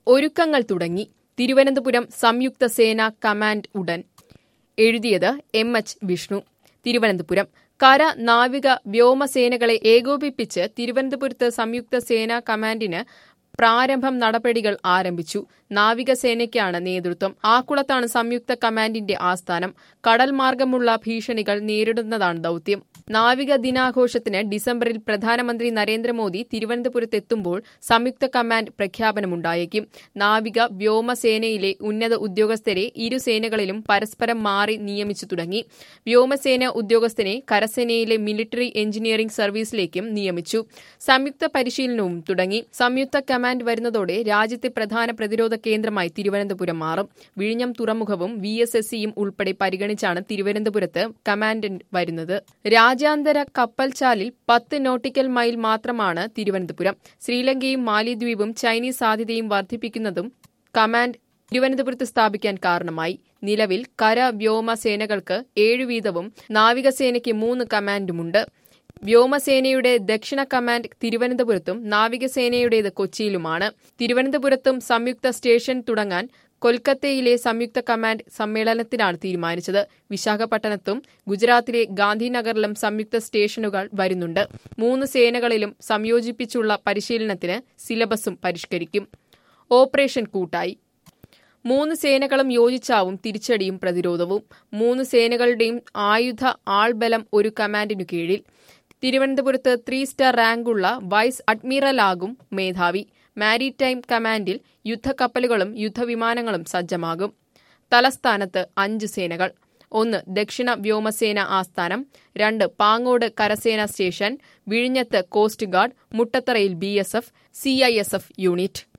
ഒരുക്കങ്ങൾ തുടങ്ങി തിരുവനന്തപുരം സംയുക്ത സേന കമാൻഡ് ഉടൻ എഴുതിയത് എം എച്ച് വിഷ്ണു തിരുവനന്തപുരം കര നാവിക വ്യോമസേനകളെ ഏകോപിപ്പിച്ച് തിരുവനന്തപുരത്ത് സംയുക്ത സേനാ കമാൻഡിന് പ്രാരംഭം നടപടികൾ ആരംഭിച്ചു നാവികസേനയ്ക്കാണ് നേതൃത്വം ആക്കുളത്താണ് സംയുക്ത കമാൻഡിന്റെ ആസ്ഥാനം കടൽ മാർഗമുള്ള ഭീഷണികൾ നേരിടുന്നതാണ് ദൌത്യം നാവിക ദിനാഘോഷത്തിന് ഡിസംബറിൽ പ്രധാനമന്ത്രി നരേന്ദ്രമോദി തിരുവനന്തപുരത്തെത്തുമ്പോൾ സംയുക്ത കമാൻഡ് പ്രഖ്യാപനമുണ്ടായേക്കും നാവിക വ്യോമസേനയിലെ ഉന്നത ഉദ്യോഗസ്ഥരെ ഇരു സേനകളിലും പരസ്പരം മാറി നിയമിച്ചു തുടങ്ങി വ്യോമസേന ഉദ്യോഗസ്ഥനെ കരസേനയിലെ മിലിറ്ററി എഞ്ചിനീയറിംഗ് സർവീസിലേക്കും നിയമിച്ചു സംയുക്ത പരിശീലനവും തുടങ്ങി സംയുക്ത കമാൻഡ് വരുന്നതോടെ രാജ്യത്തെ പ്രധാന പ്രതിരോധ കേന്ദ്രമായി തിരുവനന്തപുരം മാറും വിഴിഞ്ഞം തുറമുഖവും വി എസ് എസ് സിയും ഉൾപ്പെടെ പരിഗണിച്ചാണ് തിരുവനന്തപുരത്ത് കമാൻഡ് വരുന്നത് രാജ്യാന്തര കപ്പൽചാലിൽ പത്ത് നോട്ടിക്കൽ മൈൽ മാത്രമാണ് തിരുവനന്തപുരം ശ്രീലങ്കയും മാലിദ്വീപും ചൈനീസ് സാധ്യതയും വർദ്ധിപ്പിക്കുന്നതും കമാൻഡ് തിരുവനന്തപുരത്ത് സ്ഥാപിക്കാൻ കാരണമായി നിലവിൽ കര വ്യോമ സേനകൾക്ക് ഏഴു വീതവും നാവികസേനയ്ക്ക് മൂന്ന് കമാൻഡുമുണ്ട് വ്യോമസേനയുടെ ദക്ഷിണ കമാൻഡ് തിരുവനന്തപുരത്തും നാവികസേനയുടേത് കൊച്ചിയിലുമാണ് തിരുവനന്തപുരത്തും സംയുക്ത സ്റ്റേഷൻ തുടങ്ങാൻ കൊൽക്കത്തയിലെ സംയുക്ത കമാൻഡ് സമ്മേളനത്തിലാണ് തീരുമാനിച്ചത് വിശാഖപട്ടണത്തും ഗുജറാത്തിലെ ഗാന്ധിനഗറിലും സംയുക്ത സ്റ്റേഷനുകൾ വരുന്നുണ്ട് മൂന്ന് സേനകളിലും സംയോജിപ്പിച്ചുള്ള പരിശീലനത്തിന് സിലബസും പരിഷ്കരിക്കും ഓപ്പറേഷൻ കൂട്ടായി മൂന്ന് സേനകളും യോജിച്ചാവും തിരിച്ചടിയും പ്രതിരോധവും മൂന്ന് സേനകളുടെയും ആയുധ ആൾബലം ഒരു കമാൻഡിനു കീഴിൽ തിരുവനന്തപുരത്ത് ത്രീ സ്റ്റാർ റാങ്കുള്ള വൈസ് അഡ്മിറലാകും മേധാവി മാരിടൈം കമാൻഡിൽ യുദ്ധക്കപ്പലുകളും യുദ്ധവിമാനങ്ങളും സജ്ജമാകും തലസ്ഥാനത്ത് അഞ്ച് സേനകൾ ഒന്ന് ദക്ഷിണ വ്യോമസേന ആസ്ഥാനം രണ്ട് പാങ്ങോട് കരസേന സ്റ്റേഷൻ വിഴിഞ്ഞത്ത് കോസ്റ്റ് ഗാർഡ് മുട്ടത്തറയിൽ B S F C I S F unit